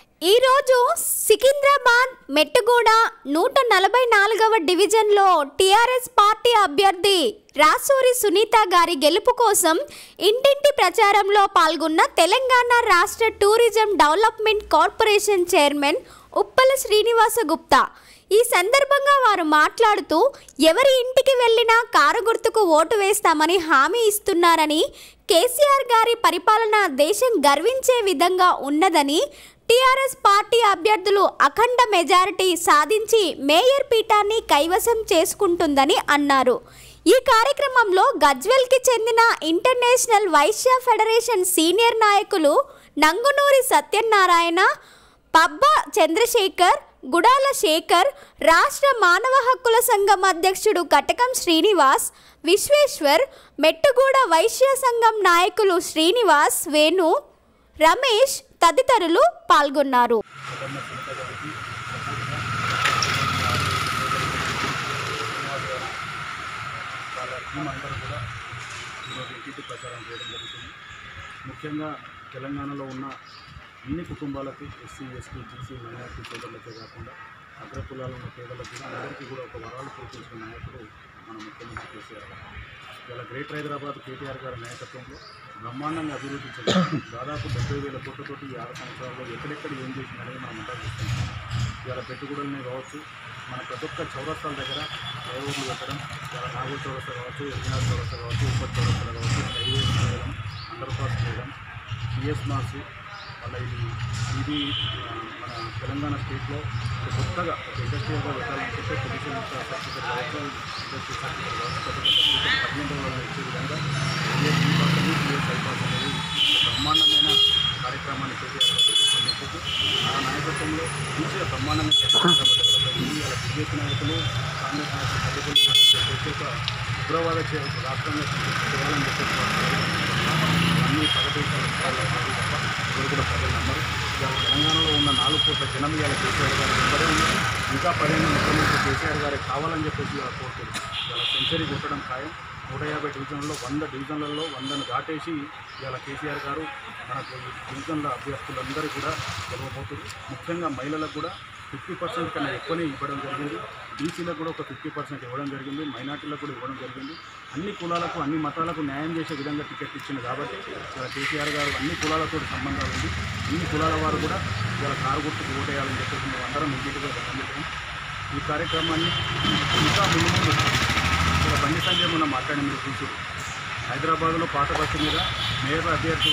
ఈరోజు సికింద్రాబాద్ మెట్టుగూడ నూట నలభై నాలుగవ డివిజన్లో టీఆర్ఎస్ పార్టీ అభ్యర్థి రాసూరి సునీత గారి గెలుపు కోసం ఇంటింటి ప్రచారంలో పాల్గొన్న తెలంగాణ రాష్ట్ర tourism development corporation chairman Uppala Srinivasa Gupta ఈ సందర్భంగా వారు మాట్లాడుతూ ఎవరి ఇంటికి వెళ్ళినా కారు గుర్తుకు ఓటు వేస్తామని హామీ ఇస్తున్నారని కేసీఆర్ గారి పరిపాలన దేశం గర్వించే విధంగా ఉన్నదని టీఆర్ఎస్ పార్టీ అభ్యర్థులు అఖండ మెజారిటీ సాధించి మేయర్ పీఠాన్ని కైవసం చేసుకుంటుందని అన్నారు ఈ కార్యక్రమంలో గజ్వెల్కి చెందిన ఇంటర్నేషనల్ వైశ్య ఫెడరేషన్ సీనియర్ నాయకులు నంగునూరి సత్యనారాయణ పబ్బ చంద్రశేఖర్ గుడాల శేఖర్ రాష్ట్ర మానవ హక్కుల సంఘం అధ్యక్షుడు కటకం శ్రీనివాస్ విశ్వేశ్వర్ మెట్టుగూడ వైశ్య సంఘం నాయకులు శ్రీనివాస్ వేణు రమేష్ తదితరులు పాల్గొన్నారు ప్రథమ సునీత గారికి వాళ్ళ టీం అందరూ కూడా ఈరోజు ఇంటింటి ప్రచారం చేయడం జరుగుతుంది ముఖ్యంగా తెలంగాణలో ఉన్న అన్ని కుటుంబాలకి ఎస్సీ ఎస్టీ బీసీ మైనార్టీ సోదరులకే కాకుండా అగ్ర కులాలు ఉన్న పేదలకు కూడా అందరికీ కూడా ఒక వరాలు కురిపించిన నాయకుడు మన ముఖ్యమంత్రి కేసీఆర్ గారు ఇలా గ్రేటర్ హైదరాబాద్ కేటీఆర్ గారి నాయకత్వంలో బ్రహ్మాండంగా అభివృద్ధి చెందింది దాదాపు డెబ్బై వేల కోట్లతోటి ఈ ఆరు సంవత్సరాల్లో ఎక్కడెక్కడ ఏం చేసిందనేది మనం అంతా చూస్తున్నాం ఇవాళ పెట్టుబడులనే కావచ్చు మన ప్రతి ఒక్క చౌరస్తాల దగ్గర ఫ్లైఓవర్లు పెట్టడం ఇవాళ నాగూర్ చౌరస్తా కావచ్చు ఎన్ఆర్ చౌరస్తా కావచ్చు ఉప్పటి చౌరస్తా కావచ్చు హైవేస్ చేయడం అండర్ పాస్ చేయడం బిఎస్ మార్క్స్ మళ్ళీ ఇది ఇది ఆ, మన తెలంగాణ స్టేట్లో ఇప్పుడు కొత్తగా ఒక ఇండస్ట్రియల్గా పెట్టాలనుకుంటే పొజిషన్ సర్టిఫికేట్ కావచ్చు ఇండస్ట్రీ సర్టిఫికేట్ కావచ్చు కొత్త కొత్త సర్టిఫికేట్ పదిహేను రోజుల్లో ఇచ్చే విధంగా బిఎస్ బీ పాస్ అనేది బిఎస్ ఐ పాస్ అనేది ఒక బ్రహ్మాండమైన కార్యక్రమాన్ని కేటీఆర్ గారు చేపట్టినందుకు ఆ నాయకత్వంలో మంచిగా బ్రహ్మాండంగా డెవలప్ అయింది అలా బీజేపీ నాయకులు కాంగ్రెస్ నాయకులు తల్లిదండ్రులు చేసి ఒక ఉగ్రవాద చే- రాష్ట్రంగా చేయాలని చెప్పేసి అన్ని పదదేశాల విషయాల్లో కాదు తప్ప ఎవరు కూడా ప్రజలు నమ్మరు ఇవాళ తెలంగాణలో ఉన్న నాలుగు కోట్ల జనం ఇవాళ కేసీఆర్ గారు వెంబడే ఉన్నారు ఇంకా పదిహేను ముఖ్యమంత్రి కేసీఆర్ గారే కావాలని చెప్పేసి ఇవాళ కోరుతుంది ఇవాళ సెంచరీ కొట్టడం ఖాయం నూట యాభై డివిజన్లలో వంద డివిజన్లలో వందను దాటేసి ఇవాళ కేసీఆర్ గారు మనకు ఈ డివిజన్ల అభ్యర్థులందరూ కూడా గెలవబోతుంది ముఖ్యంగా మహిళలకు కూడా ఫిఫ్టీ పర్సెంట్ కన్నా ఎక్కువనే ఇవ్వడం జరిగింది బీసీలకు కూడా ఒక ఫిఫ్టీ పర్సెంట్ ఇవ్వడం జరిగింది మైనార్టీలకు కూడా ఇవ్వడం జరిగింది అన్ని కులాలకు అన్ని మతాలకు న్యాయం చేసే విధంగా టికెట్ ఇచ్చింది కాబట్టి ఇలా కేసీఆర్ గారు అన్ని కులాలతో సంబంధాలు ఉంది అన్ని కులాల వారు కూడా ఇలా కారు గుర్తుకు ఓటేయాలని చెప్పేసి మేము అందరం ఇంటిగా గమనించాం ఈ కార్యక్రమాన్ని ఇంకా ముందు ముందు ఇలా బండి సంజయ్ మొన్న మాట్లాడి మీరు చూసి హైదరాబాద్లో పాత బస్సు మీద మేయర్ అభ్యర్థి